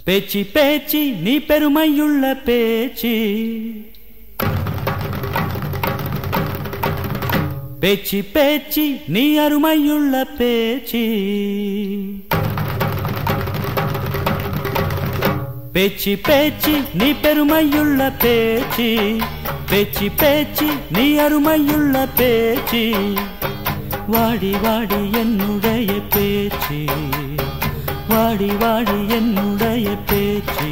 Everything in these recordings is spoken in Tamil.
பேச்சு பேச்சு நீ பெருமையுள்ள பேச்சு பேச்சு பேச்சு நீ அருமையுள்ள பேச்சு பேச்சு பேச்சு நீ பெருமையுள்ள பேச்சு பேச்சு பேச்சு நீ அருமையுள்ள பேச்சு வாடி வாடி என்னுடைய பேச்சு வாடி வாடி என்னுடைய பேச்சு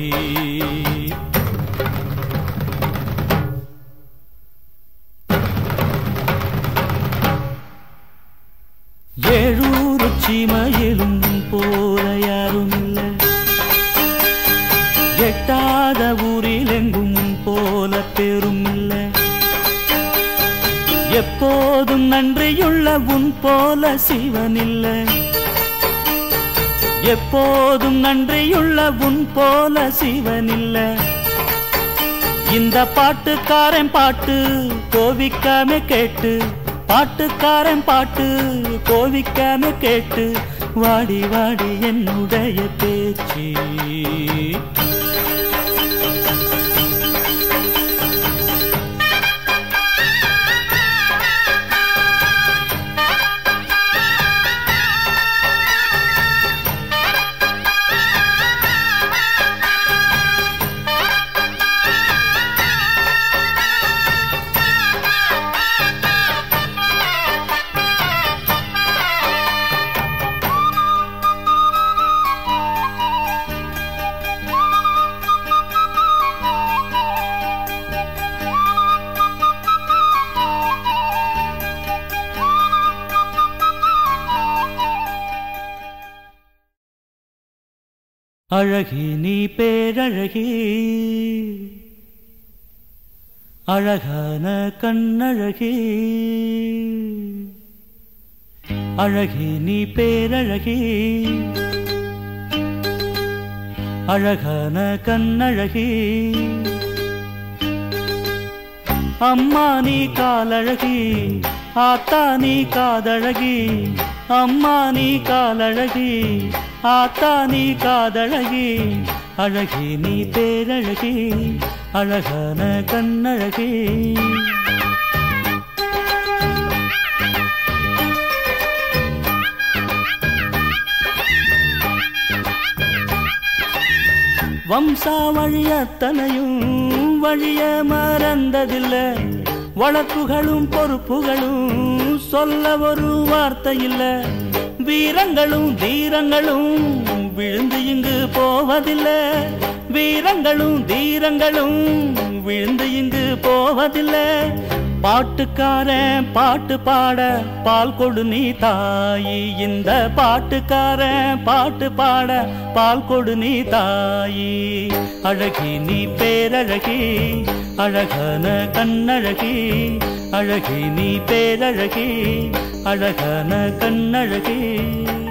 ஏழூர் சீமையிலும் போல யாரும் இல்லை எட்டாத ஊரில் எங்கும் போல பெரும் இல்லை எப்போதும் நன்றியுள்ள உன் போல சிவன் இல்லை எப்போதும் நன்றியுள்ள உன் போல சிவன் இல்லை இந்த பாட்டுக்காரன் பாட்டு கோவிக்காம கேட்டு பாட்டுக்காரன் பாட்டு கோவிக்காம கேட்டு வாடி வாடி என்னுடைய பேச்சு அழகி நீ பேரழகி அழகான கண்ணழகி அழகி நீ பேரழகி அழகான கண்ணழகி அம்மா நீ காலழகி ஆத்தா நீ காதழகி அம்மா நீ காலழகி ஆத்தா நீ காதழகி அழகி நீ பேரழகி அழகான கண்ணழகி வம்சா வழியத்தனையும் வழிய மறந்ததில்ல வழக்குகளும் பொறுப்புகளும் சொல்ல ஒரு வார்த்தை இல்ல வீரங்களும் தீரங்களும் விழுந்து இங்கு போவதில்லை வீரங்களும் தீரங்களும் விழுந்து இங்கு போவதில்லை பாட்டுக்காரன் பாட்டு பாட பால் கொடு நீ தாயி இந்த பாட்டுக்காரன் பாட்டு பாட பால் கொடு நீ தாயி அழகி நீ பேரழகி அழகான கண்ணழகி அழகி நீ பேரழகி அழகான கண்ணழகி